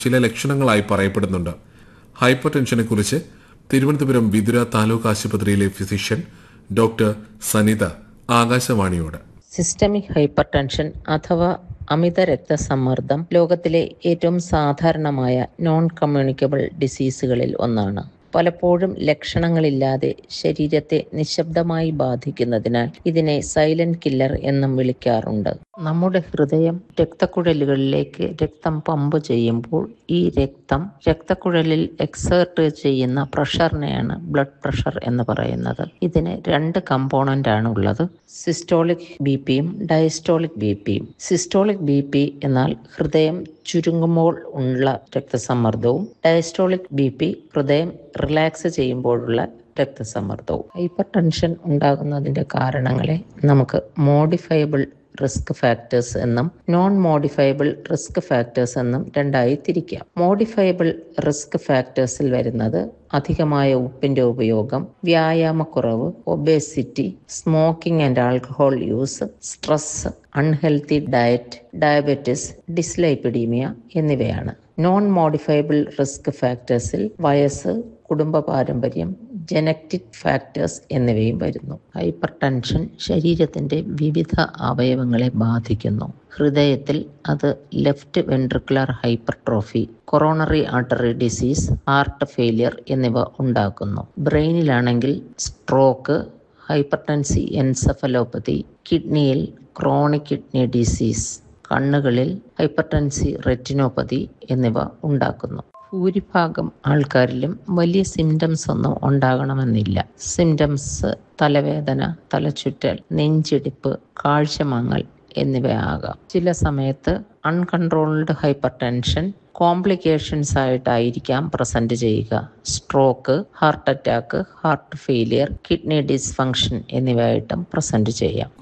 ചില ലക്ഷണങ്ങളായി പറയപ്പെടുന്നുണ്ട് ഹൈപ്പർ ടെൻഷനെ കുറിച്ച് തിരുവനന്തപുരം വിതുര താലൂക്ക് ആശുപത്രിയിലെ ഫിസിഷ്യൻ ഡോക്ടർ സനിത ആകാശവാണിയോട് സിസ്റ്റമിക് ഹൈപ്പർ ടെൻഷൻ അഥവാ അമിത രക്തസമ്മർദ്ദം ലോകത്തിലെ ഏറ്റവും സാധാരണമായ നോൺ കമ്മ്യൂണിക്കബിൾ ഡിസീസുകളിൽ ഒന്നാണ് പലപ്പോഴും ലക്ഷണങ്ങളില്ലാതെ ശരീരത്തെ നിശബ്ദമായി ബാധിക്കുന്നതിനാൽ ഇതിനെ സൈലന്റ് കില്ലർ എന്നും വിളിക്കാറുണ്ട് നമ്മുടെ ഹൃദയം രക്തക്കുഴലുകളിലേക്ക് രക്തം പമ്പ് ചെയ്യുമ്പോൾ ഈ രക്തം രക്തക്കുഴലിൽ എക്സേർട്ട് ചെയ്യുന്ന പ്രഷറിനെയാണ് ബ്ലഡ് പ്രഷർ എന്ന് പറയുന്നത് ഇതിന് രണ്ട് കമ്പോണന്റ് ആണ് ഉള്ളത് സിസ്റ്റോളിക് ബി പിയും ഡയസ്റ്റോളിക് ബി പിയും സിസ്റ്റോളിക് ബി പി എന്നാൽ ഹൃദയം ചുരുങ്ങുമ്പോൾ ഉള്ള രക്തസമ്മർദ്ദവും ഡയസ്റ്റോളിക് ബി പി ഹൃദയം റിലാക്സ് ചെയ്യുമ്പോഴുള്ള രക്തസമ്മർദ്ദവും ഹൈപ്പർ ടെൻഷൻ ഉണ്ടാകുന്നതിന്റെ കാരണങ്ങളെ നമുക്ക് മോഡിഫയബിൾ റിസ്ക് ഫാക്ടേഴ്സ് എന്നും നോൺ മോഡിഫയബിൾ റിസ്ക് ഫാക്ടേഴ്സ് എന്നും രണ്ടായി തിരിക്കാം മോഡിഫയബിൾ റിസ്ക് ഫാക്ടേഴ്സിൽ വരുന്നത് അധികമായ ഉപ്പിന്റെ ഉപയോഗം വ്യായാമക്കുറവ് obesity smoking and alcohol use stress unhealthy diet diabetes dyslipidemia എന്നിവയാണ് നോൺ മോഡിഫയബിൾ റിസ്ക് ഫാക്ടേഴ്സിൽ വയസ്സ് കുടുംബ പാരമ്പര്യം ജനറ്റിക് ഫാക്ടേഴ്സ് എന്നിവയും വരുന്നു ഹൈപ്പർ ടെൻഷൻ ശരീരത്തിന്റെ വിവിധ അവയവങ്ങളെ ബാധിക്കുന്നു ഹൃദയത്തിൽ അത് left ventricular hypertrophy coronary artery disease heart failure എന്നിവ ഉണ്ടാക്കുന്നു ബ്രെയിനിലാണെങ്കിൽ സ്ട്രോക്ക് ഹൈപ്പർടെൻസി എൻസഫലോപ്പതി കിഡ്നിയിൽ ക്രോണിക് കിഡ്നി ഡിസീസ് കണ്ണുകളിൽ ഹൈപ്പർടെൻസി റെറ്റിനോപ്പതി എന്നിവ ഉണ്ടാക്കുന്നു ഭൂരിഭാഗം ആൾക്കാരിലും വലിയ സിംറ്റംസ് ഒന്നും ഉണ്ടാകണമെന്നില്ല സിംറ്റംസ് തലവേദന തലചുറ്റൽ നെഞ്ചിടിപ്പ് കാഴ്ചമങ്ങൽ എന്നിവയാകാം ചില സമയത്ത് അൺകൺട്രോൾഡ് ഹൈപ്പർ ടെൻഷൻ കോംപ്ലിക്കേഷൻസ് ആയിട്ടായിരിക്കാം പ്രസന്റ് ചെയ്യുക stroke heart attack heart failure kidney dysfunction എന്നിവയായിട്ടും പ്രസന്റ് ചെയ്യാം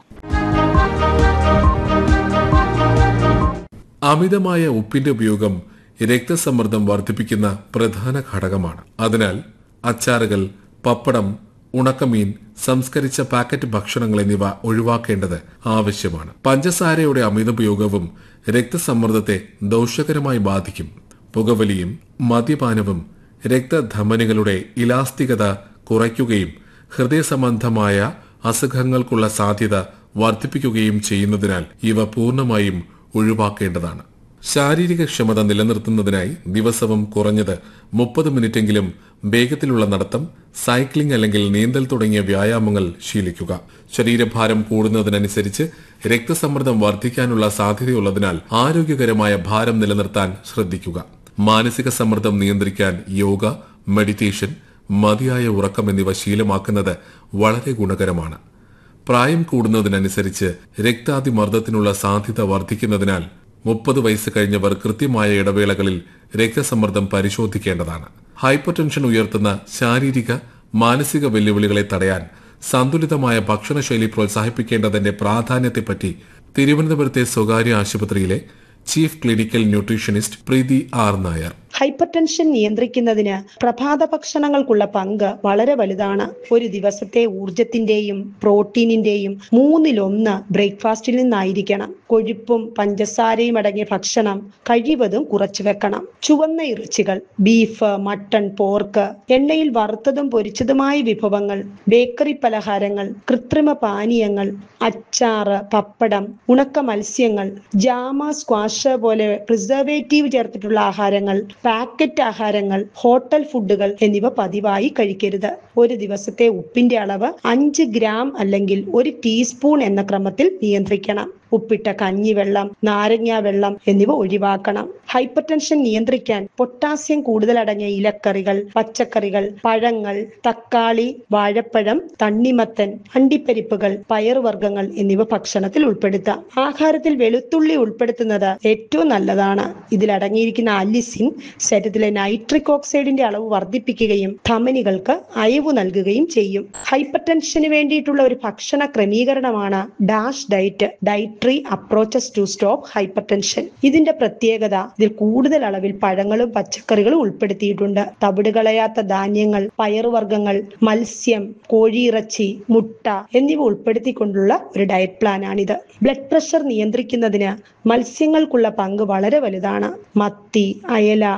അമിതമായ ഉപ്പിന്റെ ഉപയോഗം രക്തസമ്മർദ്ദം വർദ്ധിപ്പിക്കുന്ന പ്രധാന ഘടകമാണ് അതിനാൽ അച്ചാറുകൾ പപ്പടം ഉണക്കമീൻ സംസ്കരിച്ച പാക്കറ്റ് ഭക്ഷണങ്ങൾ എന്നിവ ഒഴിവാക്കേണ്ടത് ആവശ്യമാണ് പഞ്ചസാരയുടെ അമിതോപയോഗവും രക്തസമ്മർദ്ദത്തെ ദോഷകരമായി ബാധിക്കും പുകവലിയും മദ്യപാനവും രക്തധമനികളുടെ ഇലാസ്തികത കുറയ്ക്കുകയും ഹൃദയ സംബന്ധമായ അസുഖങ്ങൾക്കുള്ള സാധ്യത വർദ്ധിപ്പിക്കുകയും ചെയ്യുന്നതിനാൽ ഇവ പൂർണ്ണമായും ഒഴിവാക്കേണ്ടതാണ് ശാരീരിക ക്ഷമത നിലനിർത്തുന്നതിനായി ദിവസവും കുറഞ്ഞത് മുപ്പത് മിനിറ്റെങ്കിലും വേഗത്തിലുള്ള നടത്തം സൈക്ലിംഗ് അല്ലെങ്കിൽ നീന്തൽ തുടങ്ങിയ വ്യായാമങ്ങൾ ശീലിക്കുക ശരീരഭാരം കൂടുന്നതിനനുസരിച്ച് രക്തസമ്മർദ്ദം വർദ്ധിക്കാനുള്ള സാധ്യതയുള്ളതിനാൽ ആരോഗ്യകരമായ ഭാരം നിലനിർത്താൻ ശ്രദ്ധിക്കുക മാനസിക സമ്മർദ്ദം നിയന്ത്രിക്കാൻ യോഗ മെഡിറ്റേഷൻ മതിയായ ഉറക്കം എന്നിവ ശീലമാക്കുന്നത് വളരെ ഗുണകരമാണ് പ്രായം കൂടുന്നതിനനുസരിച്ച് രക്താതിമർദ്ദത്തിനുള്ള സാധ്യത വർദ്ധിക്കുന്നതിനാൽ മുപ്പത് വയസ്സ് കഴിഞ്ഞവർ കൃത്യമായ ഇടവേളകളിൽ രക്തസമ്മർദ്ദം പരിശോധിക്കേണ്ടതാണ് ഹൈപ്പർ ടെൻഷൻ ഉയർത്തുന്ന ശാരീരിക മാനസിക വെല്ലുവിളികളെ തടയാൻ സന്തുലിതമായ ഭക്ഷണശൈലി പ്രോത്സാഹിപ്പിക്കേണ്ടതിന്റെ പ്രാധാന്യത്തെപ്പറ്റി തിരുവനന്തപുരത്തെ സ്വകാര്യ ആശുപത്രിയിലെ chief clinical nutritionist Preethi R Nair hypertension നിയന്ത്രിക്കുന്നതിന് പ്രഭാത ഭക്ഷണങ്ങൾക്കുള്ള പങ്ക് വളരെ വലുതാണ് ഒരു ദിവസത്തെ ഊർജത്തിന്റെയും പ്രോട്ടീനിന്റെയും മൂന്നിലൊന്ന് ബ്രേക്ക്ഫാസ്റ്റിൽ നിന്നായിരിക്കണം കൊഴുപ്പും പഞ്ചസാരയും അടങ്ങിയ ഭക്ഷണം കഴിവതും കുറച്ചു വെക്കണം ചുവന്ന ഇറച്ചികൾ ബീഫ് മട്ടൺ പോർക്ക് എണ്ണയിൽ വറുത്തതും പൊരിച്ചതുമായ വിഭവങ്ങൾ ബേക്കറി പലഹാരങ്ങൾ കൃത്രിമ പാനീയങ്ങൾ അച്ചാറ് പപ്പടം ഉണക്ക മത്സ്യങ്ങൾ ജാമ സ്ക്വാഷ് പോലെ പ്രിസർവേറ്റീവ് ചേർത്തിട്ടുള്ള ആഹാരങ്ങൾ പാക്കറ്റ് ആഹാരങ്ങൾ ഹോട്ടൽ ഫുഡുകൾ എന്നിവ പതിവായി കഴിക്കരുത് ഒരു ദിവസത്തെ ഉപ്പിന്റെ അളവ് അഞ്ച് ഗ്രാം അല്ലെങ്കിൽ ഒരു ടീസ്പൂൺ എന്ന ക്രമത്തിൽ നിയന്ത്രിക്കണം ഉപ്പിട്ട കഞ്ഞിവെള്ളം നാരങ്ങാ വെള്ളം എന്നിവ ഒഴിവാക്കണം ഹൈപ്പർ ടെൻഷൻ നിയന്ത്രിക്കാൻ പൊട്ടാസ്യം കൂടുതലടങ്ങിയ ഇലക്കറികൾ പച്ചക്കറികൾ പഴങ്ങൾ തക്കാളി വാഴപ്പഴം തണ്ണിമത്തൻ അണ്ടിപ്പരിപ്പുകൾ പയറുവർഗ്ഗങ്ങൾ എന്നിവ ഭക്ഷണത്തിൽ ഉൾപ്പെടുത്താം ആഹാരത്തിൽ വെളുത്തുള്ളി ഉൾപ്പെടുത്തുന്നത് ഏറ്റവും നല്ലതാണ് ഇതിൽ അടങ്ങിയിരിക്കുന്ന അലിസിൻ ശരീരത്തിലെ നൈട്രിക് ഓക്സൈഡിന്റെ അളവ് വർദ്ധിപ്പിക്കുകയും ധമനികൾക്ക് അയവ് നൽകുകയും ചെയ്യും ഹൈപ്പർ ടെൻഷന് വേണ്ടിയിട്ടുള്ള ഒരു ഭക്ഷണ ക്രമീകരണമാണ് DASH diet diet dietary approaches to stop hypertension ഇതിന്റെ പ്രത്യേകത ഇതിൽ കൂടുതൽ അളവിൽ പഴങ്ങളും പച്ചക്കറികളും ഉൾപ്പെടുത്തിയിട്ടുണ്ട് തവിട് കളയാത്ത ധാന്യങ്ങൾ പയറുവർഗ്ഗങ്ങൾ മത്സ്യം കോഴിയിറച്ചി മുട്ട എന്നിവ ഉൾപ്പെടുത്തിക്കൊണ്ടുള്ള ഒരു ഡയറ്റ് പ്ലാനാണിത് ബ്ലഡ് പ്രഷർ നിയന്ത്രിക്കുന്നതിന് മത്സ്യങ്ങൾക്കുള്ള പങ്ക് വളരെ വലുതാണ് മത്തി അയല